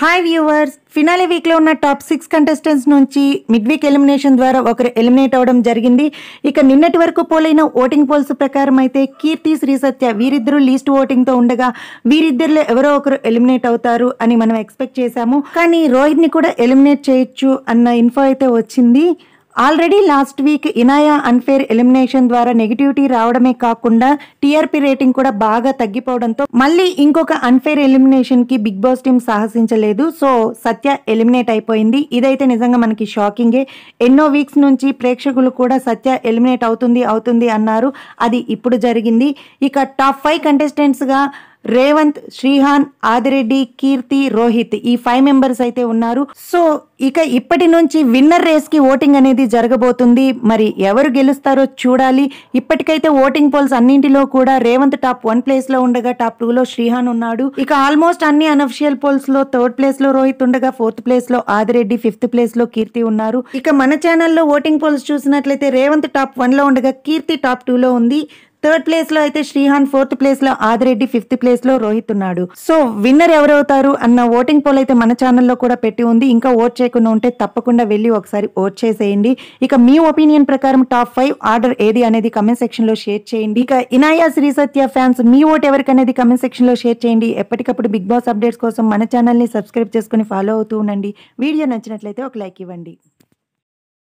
hi viewers finale వీక్లో ఉన్న top six contestants నుంచి మిడ్ వీక్ ఎలిమినేషన్ ద్వారా ఒకరు ఎలిమినేట్ అవ్వడం జరిగింది ఇక నిన్నటి వరకు పోలైన ఓటింగ్ పోల్స్ ప్రకారం అయితే కీర్తి శ్రీ సత్య వీరిద్దరూ లీస్ట్ ఓటింగ్తో ఉండగా వీరిద్దరిలో ఎవరో ఒకరు ఎలిమినేట్ అవుతారు అని మనం ఎక్స్పెక్ట్ చేశాము కానీ రోహిత్ని కూడా ఎలిమినేట్ చేయొచ్చు అన్న ఇన్ఫో అయితే వచ్చింది already last week Inaya unfair elimination ద్వారా నెగిటివిటీ రావడమే కాకుండా టీఆర్పీ రేటింగ్ కూడా బాగా తగ్గిపోవడంతో మళ్ళీ ఇంకొక అన్ఫేర్ ఎలిమినేషన్ కి బిగ్ బాస్ టీం సాహసించలేదు సో సత్య ఎలిమినేట్ అయిపోయింది ఇదైతే నిజంగా మనకి షాకింగే ఎన్నో వీక్స్ నుంచి ప్రేక్షకులు కూడా సత్య ఎలిమినేట్ అవుతుంది అవుతుంది అన్నారు అది ఇప్పుడు జరిగింది ఇక టాప్ ఫైవ్ కంటెస్టెంట్స్ గా రేవంత్ శ్రీహాన్ ఆదిరెడ్డి కీర్తి రోహిత్ ఈ ఫైవ్ మెంబర్స్ అయితే ఉన్నారు సో ఇక ఇప్పటి నుంచి విన్నర్ రేస్ కి ఓటింగ్ అనేది జరగబోతుంది మరి ఎవరు గెలుస్తారో చూడాలి ఇప్పటికైతే ఓటింగ్ పోల్స్ అన్నింటిలో కూడా రేవంత్ టాప్ వన్ ప్లేస్ లో ఉండగా టాప్ టూ లో శ్రీహాన్ ఉన్నాడు ఇక ఆల్మోస్ట్ అన్ని అనఫిషియల్ పోల్స్ లో థర్డ్ ప్లేస్ లో రోహిత్ ఉండగా ఫోర్త్ ప్లేస్ లో ఆదిరెడ్డి ఫిఫ్త్ ప్లేస్ లో కీర్తి ఉన్నారు ఇక మన ఛానల్లో ఓటింగ్ పోల్స్ చూసినట్లయితే రేవంత్ టాప్ వన్ లో ఉండగా కీర్తి టాప్ టూ లో ఉంది థర్డ్ ప్లేస్ లో అయితే శ్రీహాన్ ఫోర్త్ ప్లేస్ లో ఆదిరెడ్డి ఫిఫ్త్ ప్లేస్ లో రోహిత్ ఉన్నాడు సో విన్నర్ ఎవరవుతారు అన్న ఓటింగ్ పోల్ అయితే మన ఛానల్లో కూడా పెట్టి ఉంది ఇంకా ఓట్ చేయకుండా ఉంటే తప్పకుండా వెళ్ళి ఒకసారి ఓట్ చేసేయండి ఇక మీ ఒపీనియన్ ప్రకారం టాప్ ఫైవ్ ఆర్డర్ ఏది అనేది కమెంట్ సెక్షన్ లో షేర్ చేయండి ఇక ఇనాయా శ్రీ సత్య ఫ్యాన్స్ మీ ఓట్ ఎవరికి అనేది కమెంట్ సెక్షన్ లో షేర్ చేయండి ఎప్పటికప్పుడు బిగ్ బాస్ అప్డేట్స్ కోసం మన ఛానల్ ని సబ్స్క్రైబ్ చేసుకుని ఫాలో అవుతూ ఉండండి వీడియో నచ్చినట్లయితే ఒక లైక్ ఇవ్వండి